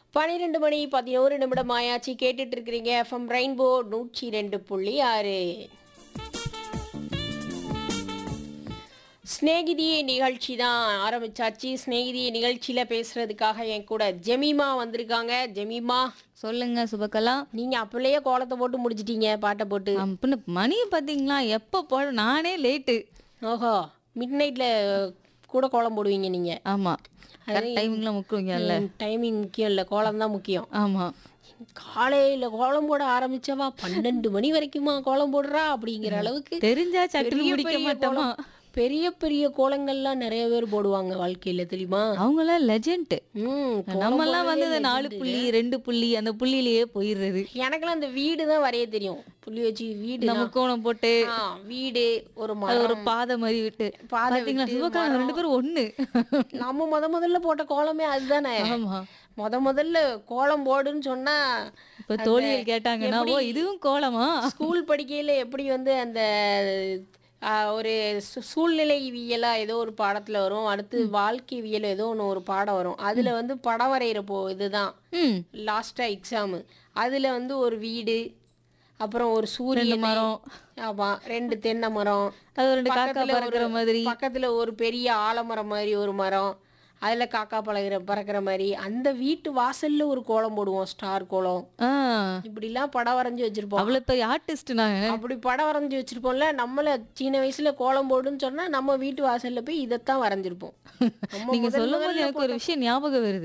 பன்னிரெண்டு மணி பதினோரு நிமிடம் ஆயாச்சு கேட்டுட்டு இருக்கிறீங்க எஃப்எம் ரெயின்போ நூற்றி ரெண்டு புள்ளி ஆறு ஸ்நேகிதி நிகழ்ச்சி தான் ஆரம்பிச்சாச்சு ஸ்நேகிதி நிகழ்ச்சியில பேசுறதுக்காக என் கூட ஜெமிமா வந்திருக்காங்க ஜெமிமா சொல்லுங்க சுபகலா நீங்க அப்பளையே கோலத்தை போட்டு முடிச்சிட்டீங்க பாட்டை போட்டு அப்படின்னு மணி பாத்தீங்களா எப்ப போட நானே லேட்டு ஓஹோ மிட் நைட்ல கூட கோலம் போடுவீங்க நீங்க ஆமா டைமிங்லாம் முக்கியங்கல்ல டைமிங் முக்கியம் இல்லை கோலம் தான் முக்கியம் ஆமா காலையில கோலம் போட ஆரம்பிச்சவா பன்னெண்டு மணி வரைக்குமா கோலம் போடுறா அப்படிங்கிற அளவுக்கு தெரிஞ்சா சட்டுன்னு பெரிய முடிக்க பெரிய மாட்டோமா கோலம், பெரிய பெரிய கோலங்கள்லாம் நிறைய பேர் போடுவாங்க வாழ்க்கையில தெரியுமா அவங்களாம் லெஜெண்ட் ம் கோலம் நம்ம எல்லாம் போடுறதே வந்து இந்த நாலு legend. புள்ளி ரெண்டு புள்ளி அந்த புள்ளியிலேயே போயிடுறது எனக்கெல்லாம் அந்த வீடு தான் வரைய தெரியும் புள்ளி வச்சு வீடு நம்ம தான். கோணம் போட்டு ஆ, வீடு ஒரு அது மரம் ஒரு பாதை மாதிரி விட்டு பாதை பாத்தீங்களா விட்டு, சுபகலா மரம். ரெண்டு பேரும் ஒண்ணு நம்ம முத முதல்ல போட்ட கோலமே அதுதானே ஆமா முத முதல்ல கோலம் போடுன்னு சொன்னா இப்ப தோழிகள் கேட்டாங்கன்னா ஓ இதுவும் கோலமா ஸ்கூல் படிக்கையில எப்படி வந்து அந்த ஆ, ஒரு சு- சூழ்நிலைவியலா ஏதோ ஒரு பாடத்துல வரும் அடுத்து வாழ்க்கைவியல் ஏதோ ஒன்று ஒரு பாடம் வரும் அதுல வந்து படம் வரைகிற போ இதுதான் ம் லாஸ்டா எக்ஸாமு அதுல வந்து ஒரு வீடு அப்புறம் ஒரு சூரியன் மரம். ஆமா ரெண்டு தென்னை மரம் அது ஒரு ரெண்டு காக்கா பக்கத்துல பறக்கிற ஒரு- மாதிரி பக்கத்துல ஒரு பெரிய ஆலமரம் மாதிரி ஒரு மரம் அதுல காக்கா பழகிற பறக்கிற மாதிரி அந்த வீட்டு வாசல்ல ஒரு கோலம் போடுவோம் ஸ்டார் கோலம் ஆ இப்படிலாம் படம் வரைஞ்சி வச்சிருப்போம் அவ்வளவு பெரிய ஆர்டிஸ்ட் நாங்க அப்படி படம் வரைஞ்சி வச்சிருப்போம்ல நம்மள சின்ன வயசுல கோலம் போடுன்னு சொன்னா நம்ம வீட்டு வாசல்ல போய் இதைத்தான் வரைஞ்சிருப்போம் நம்ம நீங்க முதல் சொல்லும் போது முதல்ல எனக்கு ஒரு விஷயம் ஞாபகம் வருது